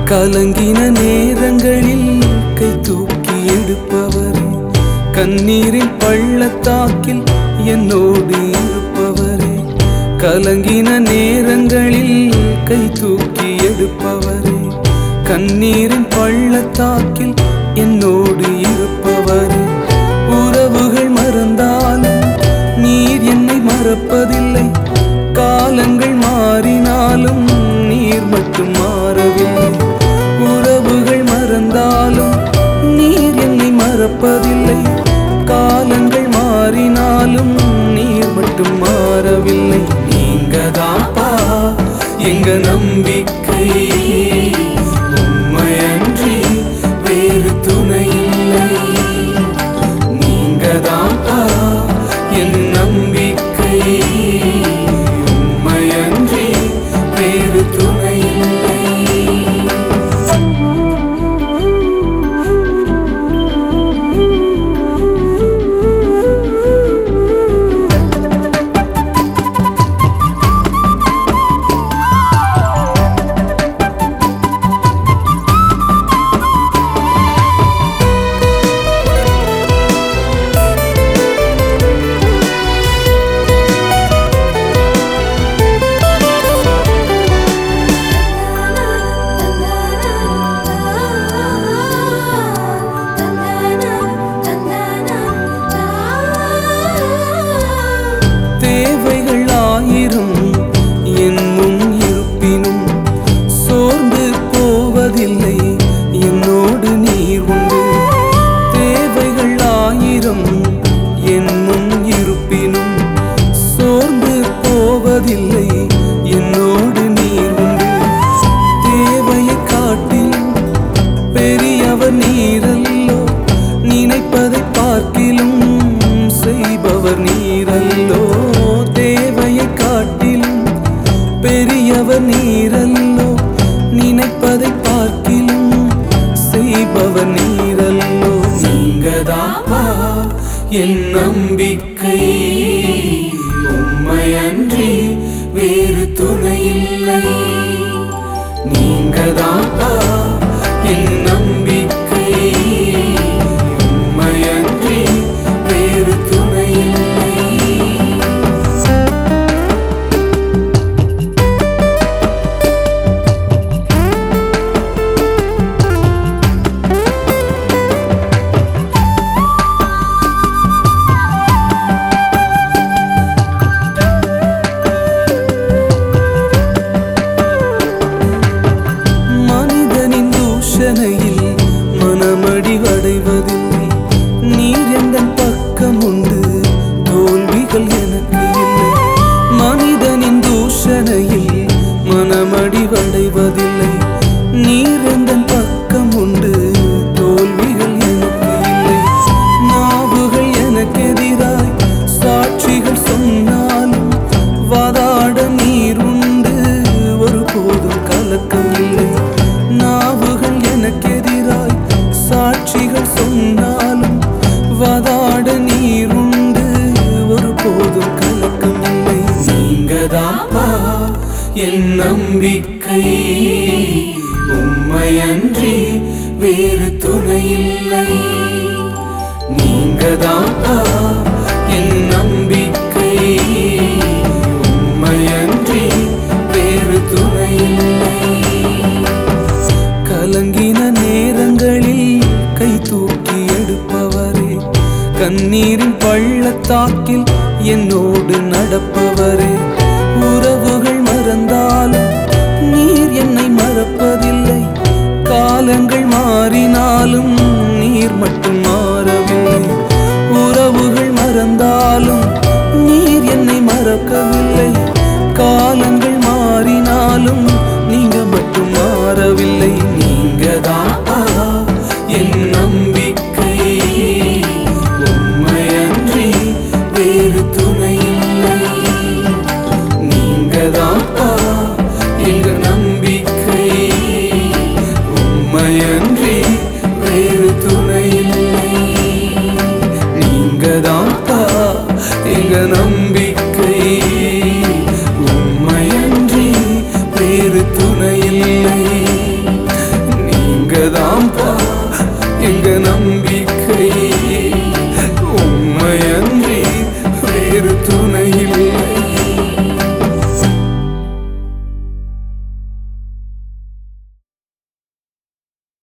கலங்கின நேரங்களில் கை தூக்கி எடுப்பவரே கண்ணீரின் பள்ளத்தாக்கில் என்னோடு இருப்பவரே கலங்கின நேரங்களில் கை தூக்கி எடுப்பவரே கண்ணீரின் பள்ளத்தாக்கில் என்னோடு இருப்பவரே உறவுகள் மறந்தாலும் நீர் என்னை மறப்பதில்லை காலங்கள் மாறினாலும் நீர் மட்டும் மாறவில்லை உறவுகள் மறந்தாலும் நீர் என்னை மறப்பதில்லை காலங்கள் மாறினாலும் நீர் மட்டும் மாறவில்லை நீங்க தாப்பா எங்க நம்பிக்கை உண்மையன்றி வேறு துணை இல்லை நீங்க தாப்பா என் நம்பிக்கை உண்மையன்றி வேறு துணை இல்லை தேவைகள் ஆயிரம் என் முன் இருப்பினும் சோர்ந்து போவதில்லை என்னோடு நீர் உண்டு தேவைகள் ஆயிரம் என் முன் இருப்பினும் சோர்ந்து போவதில்லை என்னோடு நீர் உண்டு தேவையை காட்டிலும் பெரியவர் நீரல்லோ நினைப்பதை பார்க்கிலும் செய்பவர் நீரல்லோ தேவையை காட்டிலும் பெரியவர் நீரல்லோ நினைப்பதை பார்க்கிலும் செய்பவர் நீரல்லோ நீங்கதாப்பா என் நம்பிக்கை உண்மையன்றி வேறு துணை இல்லை நீங்கதாப்பா என் நம்பிக்கை உண்மையன்றி வேறு துணை இல்லை மனிதனின் தூஷணையில் மனமடிவடைவதில்லை நீர் எந்தன் பக்கம் உண்டு தோல்விகள் எனக்கு இல்லை மனிதனின் தூஷணையில் மனமடிவடைவதில்லை நீர் எந்தன் பக்கம் உண்டு தோல்விகள் எனக்கு இல்லை நாவுகள் எனக்கு எதிராய் சாட்சிகள் சொன்னாலும் வாதாட நீர் உண்டு ஒருபோதும் கலக்கம் இல்லை நாவுகள் எனக்கு எதிராய் சாட்சிகள் சொன்னாலும் வாதாட நீர் உண்டு ஒருபோதும் கலக்கம் இல்லை நீங்கதாப்பா என் நம்பிக்கை உண்மையன்றி வேறு துணை இல்லை நீங்கதாப்பா என் நம்பிக்கை உண்மையன்றி வேறு துணை இல்லை கலங்கின நேரங்களில் கை தூக்கி எடுப்பவரே கண்ணீரின் பள்ளத்தாக்கில் என்னோடு நடப்பவரே உறவுகள் மறந்தாலும் நீர் என்னை மறப்பதில்லை காலங்கள் மாறினாலும் நீர் மட்டும் மாறவில்லை உறவுகள் மறந்தாலும் நீர் என்னை மறக்கவில்லை காலங்கள் மாறினாலும் நீங்க மட்டும் மாறவில்லை நீங்க என் நம்பிக்கை உண்மையன்றி வேறு துணை இல்லை நீங்க எங்க நம்பிக்கை உண்மையன்றி வேறு துணை இல்லை நீங்க எங்க நம்பிக்கை